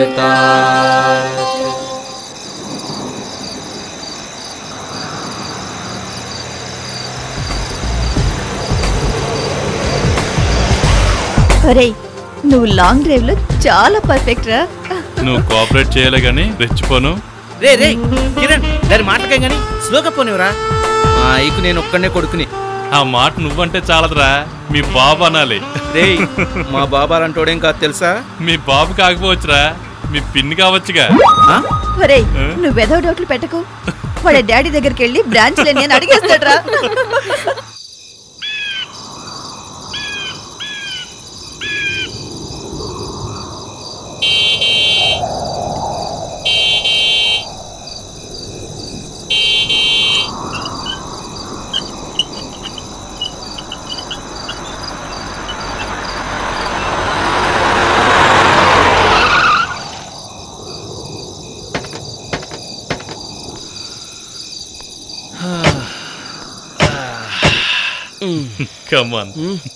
ఒరేయ్ నువ్వు long drive లో చాలా పర్ఫెక్ట్ రా నువ్వు కోఆపరేట్ చేయాలి కానీ రెచ్చిపోను రే రే కిరణ్ దాని మాటకే గాని స్లోగా పోనివరా ఇక నేను ఒక్కనే కొడుకుని ఆ మాట నువ్వంటే చాలదురా మీ బాబు అనాలి రే మా బాబా అంటోడేం కాదు తెలుసా మీ బాబు కాకపోవచ్చురా మీ పిన్ని కావచ్చుగా ఆ? ఒరేయ్ నువ్వు వెదవ డౌట్లు పెట్టకు వాడి డాడీ దగ్గరికి వెళ్ళి బ్రాంచ్ లేని అని అడిగేస్తాడ్రా కమాన్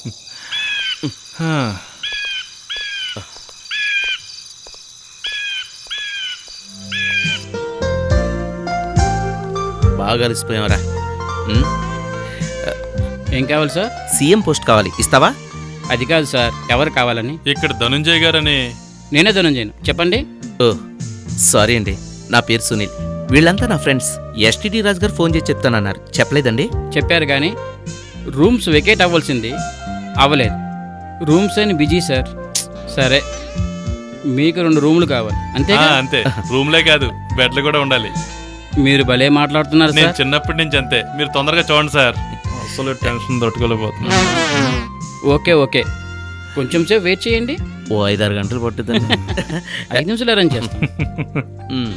బాగా అలసిపోయావరా ఉమ్, ఏం కావాలి సార్ సీఎం పోస్ట్ కావాలి ఇస్తావా అది కాదు సార్ ఎవరు కావాలని ఇక్కడ ధనుంజయ్ గారని నేనే ధనంజయను చెప్పండి ఓ సారీ అండి నా పేరు సునీల్ వీళ్ళంతా నా ఫ్రెండ్స్ ఎస్టీడీ రాజు గారు ఫోన్ చేసి చెప్తానన్నారు చెప్పలేదండి చెప్పారు కానీ రూమ్స్ వెకేట్ అవ్వాల్సింది అవ్వలేదు రూమ్స్ అని బిజీ సార్ సరే మీకు రెండు రూములు కావాలి అంతే ఆ, అంతే రూమ్లే కాదు బెడ్లు కూడా ఉండాలి మీరు భలే మాట్లాడుతున్నారు నేను సార్ చిన్నప్పటి నుంచి అంతే మీరు తొందరగా చూడండి సార్ అసలు టెన్షన్ తట్టుకోలేకపోతున్నా ఓకే ఓకే కొంచెం సేపు వెయిట్ చేయండి ఓ ఐదారు గంటలు పట్టుతుంది ఐదు నిమిషాలు అరేంజ్ చేస్తాం ఉమ్.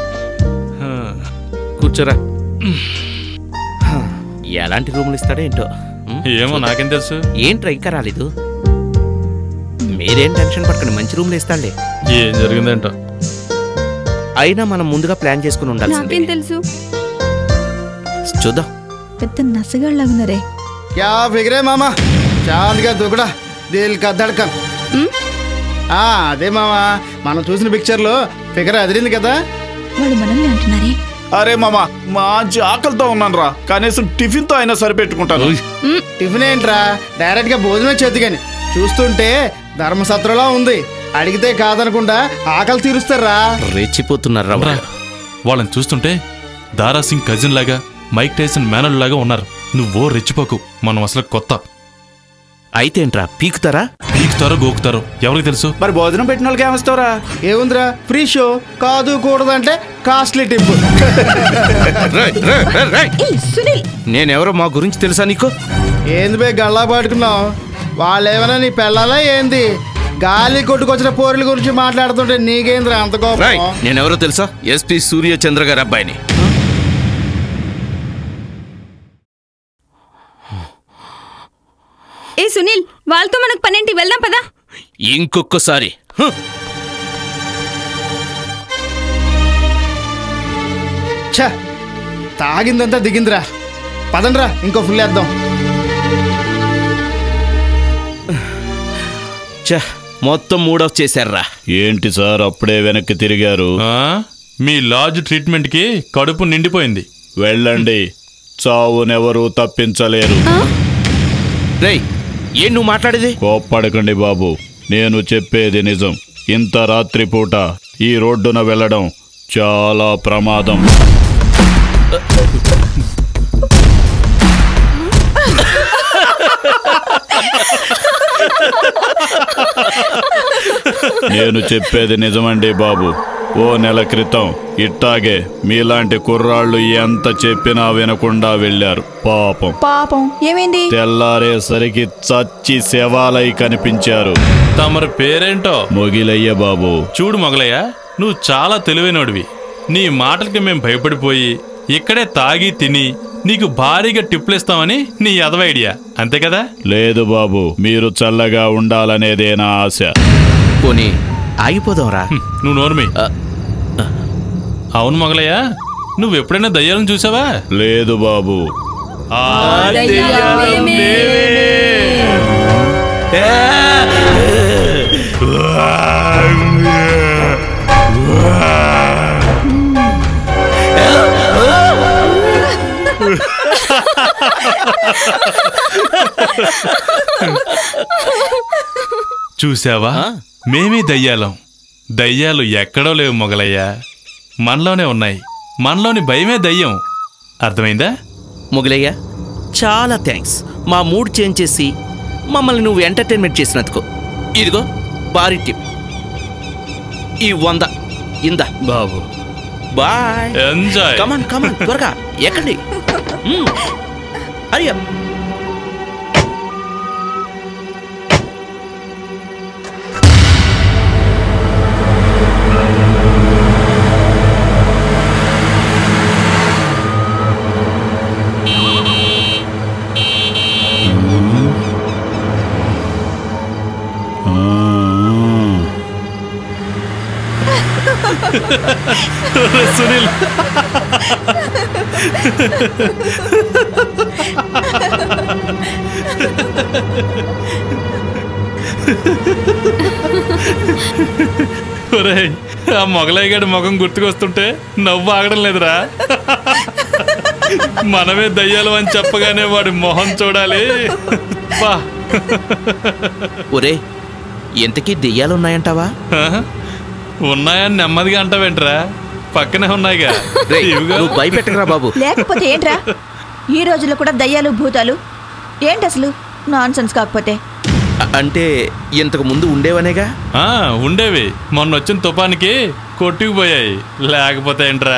కూర్చోరా ఎలాంటి రూములు ఇస్తాడో ఏంటో ఉమ్. ఏమో నాకేం తెలుసు ఏంట్రా ఇంకా రాలేదు మీరేం టెన్షన్ పడకండి మంచి రూమ్లు ఇస్తాడులే ఏం జరిగిందేంటో అయినా మనం ముందుగా ప్లాన్ చేసుకుని ఉండాల్సిందే నాకేం తెలుసు చూద్దాం పెద్ద నసగాళ్ళగున్నారే क्या फिक्र है मामा चांद का दुगड़ा दिल का धड़कन ఆ, అదే మామా మనం చూసిన పిక్చర్లో ఫిగర్ అదిరింది కదా వాళ్ళు మనల్ని అంటున్నారే అరే మామ మంచి ఆకలితో ఉన్నాను రా కనీసం టిఫిన్ తో అయినా సరిపెట్టుకుంటాను టిఫిన్ ఏంట్రా డైరెక్ట్ గా భోజనం చేతి కానీ చూస్తుంటే ధర్మసత్రలా ఉంది అడిగితే కాదనకుండా ఆకలి తీరుస్తారా రెచ్చిపోతున్నారా రా. వాళ్ళని చూస్తుంటే దారా సింగ్ కజిన్ లాగా మైక్ టైసన్ మేనల్ లాగా ఉన్నారు నువ్వో రెచ్చిపోకు మనం అసలు కొత్త అయితే ఏంట్రా పీకుతారా పీకుతారో గోకుతారో ఎవరికి తెలుసు మరి భోజనం పెట్టిన వాళ్ళకి ఏమిస్తావురా ఏముందిరా ఫ్రీ షో కాదు కూడదంటే కాస్ట్లీ టిప్ ఏయ్ సునీల్ నేనెవరో మా గురించి తెలుసా నీకు ఏంది బే గల్లా పట్టుకున్నావు వాళ్ళు ఏమైనా నీ పెళ్ళాలా ఏంది గాలి కొట్టుకొచ్చిన పోరుల గురించి మాట్లాడుతుంటే నీకేంద్రా అంత రాయ్ కోపం నేనెవరో తెలుసా ఎస్పి సూర్యచంద్ర గారి అబ్బాయిని ఏ సునీల్ వాళ్ళతో మనకు పనేంటి వెళ్దాం పదా ఇంకొకసారి హ్. ఛ తాగిందంతా దిగిందిరా పదండ్రా ఇంకో ఫుల్ వేద్దాం ఛ, మొత్తం మూడఫ్ చేశారా ఏంటి సార్ అప్పుడే వెనక్కి తిరిగారు ఆ? మీ లాడ్జ్ ట్రీట్మెంట్కి కడుపు నిండిపోయింది వెళ్ళండి చావునెవరూ తప్పించలేరు రేయ్ ఏం నువ్వు మాట్లాడేది కోప్పడకండి బాబు నేను చెప్పేది నిజం ఇంత రాత్రిపూట ఈ రోడ్డున వెళ్ళడం చాలా ప్రమాదం నేను చెప్పేది నిజమండి బాబు ఓ నెల క్రితం ఇట్టాగే మీలాంటి కుర్రాళ్ళు ఎంత చెప్పినా వినకుండా వెళ్ళారు పాపం పాపం ఏమైంది తెల్లారేసరికి చచ్చి శవాలై కనిపించారు తమరి పేరేంటో మొగిలయ్య బాబు చూడు మొగలయ్య నువ్వు చాలా తెలివైనోడివి నీ మాటలకి మేం భయపడిపోయి ఇక్కడే తాగి తిని నీకు భారీగా టిప్లు ఇస్తామని నీ అదవ ఐడియా అంతే కదా లేదు బాబు మీరు చల్లగా ఉండాలనేదే నా ఆశ పోనీ ఆగిపోదాంరా హ్మ్, నువ్వు నోర్మి అవును మొగలయ్య నువ్వు ఎప్పుడైనా దయ్యాలను చూసావా లేదు బాబు చూసావా ఆ. మేమే దయ్యాలం దయ్యాలు ఎక్కడో లేవు మొగలయ్యా మనలోనే ఉన్నాయి మనలోని భయమే దయ్యం అర్థమైందా మొగలయ్య చాలా థ్యాంక్స్ మా మూడ్ చేంజ్ చేసి మమ్మల్ని నువ్వు ఎంటర్టైన్మెంట్ చేసినందుకు ఇదిగో భారీ టిప్ ఈ వంద ఇందా బాబు బాయ్ ఎంజాయ్ కమాన్ కమాన్ త్వరగా ఎక్కండి మ్మ్. హరి అప్. సునీల్ ఒరేయ్ ఆ మొగలయ్య గడి ముఖం గుర్తుకొస్తుంటే నవ్వు ఆగడం లేదురా మనమే దయ్యాలు అని చెప్పగానే వాడి మొహం చూడాలి బా ఒరే ఎంతకీ దెయ్యాలున్నాయంటావా ఆహా. ఉన్నాయని నెమ్మదిగా అంటావేంట్రా పక్కనే ఉన్నాయిగా రేయ్, ఇవిగో. నువ్వు భయపెట్టకరా బాబు లేకపోతే ఏంట్రా ఈ రోజుల్లో కూడా దయ్యాలు భూతాలు ఏంటి అసలు నాన్ సెన్స్ కాకపోతే అ- అంటే ఇంతకు ముందు ఉండేవనేగా ఆ, ఉండేవి మొన్న వచ్చిన తుఫానికి కొట్టుకుపోయాయి లేకపోతే ఏంట్రా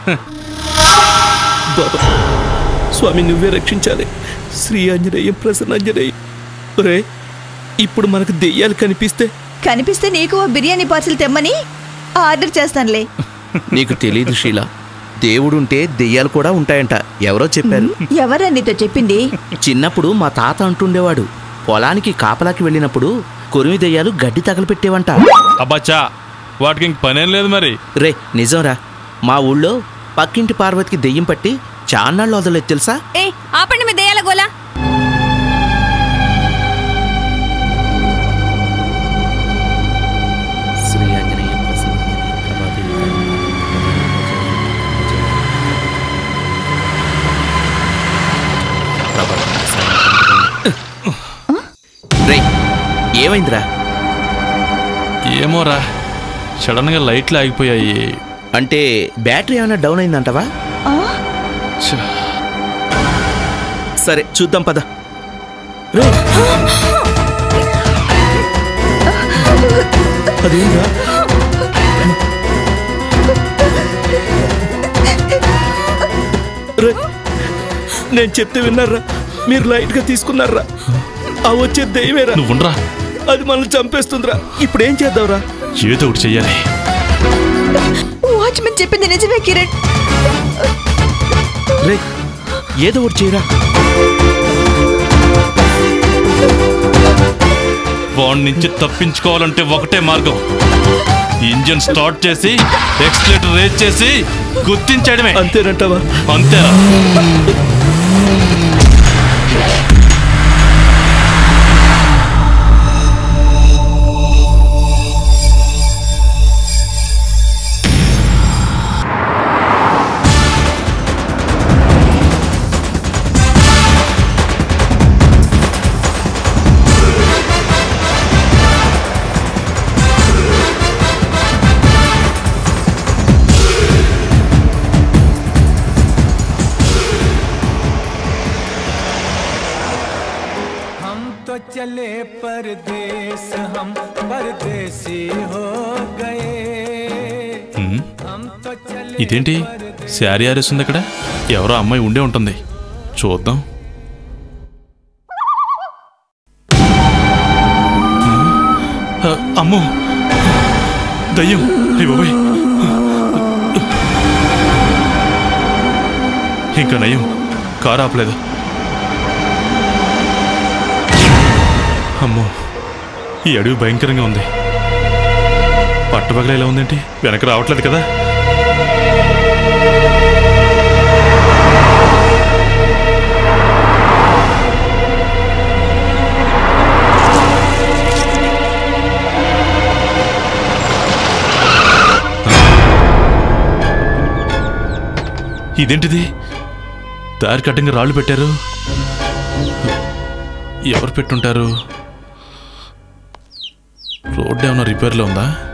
బాబా స్వామి నువ్వే రక్షించాలి శ్రీ ఆంజనేయం ప్రసన్నాంజనేయం రే ఇప్పుడు మనకు దెయ్యాలు కనిపిస్తే కనిపిస్తే నీకు ఓ బిర్యానీ పార్సిల్ తెమ్మని ఆర్డర్ చేస్తానులే నీకు తెలియదు శీల దేవుడుంటే దెయ్యాలు కూడా ఉంటాయంట ఎవరో చెప్పారు ఎవరా నీతో చెప్పింది చిన్నప్పుడు మా తాత అంటుండేవాడు పొలానికి కాపలాకి వెళ్ళినప్పుడు కొరిమి దెయ్యాలు గడ్డి తగలపెట్టేవంట అబ్బాచా వాటికి ఇంక పనేం లేదు మరి రే నిజంరా మా ఊళ్ళో పక్కింటి పార్వతికి దెయ్యం పట్టి చాన్నాళ్ళు వదలేదు తెలుసా ఏ ఆపండి మీ దయ్యాల గోలా శ్రీ ఆంజనేయ ప్రసన్నాంజనేయ ప్రభాదేవి రే ఏమైందిరా ఏమోరా సడన్గా లైట్లు ఆగిపోయాయి అంటే బ్యాటరీ ఏమైనా డౌన్ అయిందంటవా ఆ? ఛ, సరే చూద్దాం పద రే అదేంట్రా రే నేను చెప్తే విన్నారా మీరు లైట్ గా తీసుకున్నారా ఆ వచ్చే దయ్యమేరా నువ్వు ఉండరా అది మనల్ని చంపేస్తుందిరా ఇప్పుడు ఏం చేద్దాంరా ఏదో ఒకటి చెయ్యాలి వాచ్మెన్ చెప్పింది నిజమే కిరణ్ రే ఏదో ఒకటి చేయరా వాడి నుంచి తప్పించుకోవాలంటే ఒకటే మార్గం ఇంజిన్ స్టార్ట్ చేసి ఎక్స్లేటర్ రేజ్ చేసి గుర్తించడమే అంతేనంటావా అంతేరా हम तो चले परदेस हम परदेसी हो गए ఉమ్, हम तो चले ఇదేంటి శారీ ఆరేస్తుంది అక్కడ ఎవరో అమ్మాయి ఉండే ఉంటుంది చూద్దాం ఆ, అమ్మో దయ్యం అయ్య బాబోయ్ ఇంకా నయ్యం కారు ఆపలేదు అమ్మో ఈ అడవి భయంకరంగా ఉంది పట్టుబగల ఎలా ఉందేంటి వెనక రావట్లేదు కదా ఇదేంటిది దారి కట్టంగా రాళ్ళు పెట్టారు ఎవరు పెట్టుంటారు రోడ్డు ఏమైనా రిపేర్లో ఉందా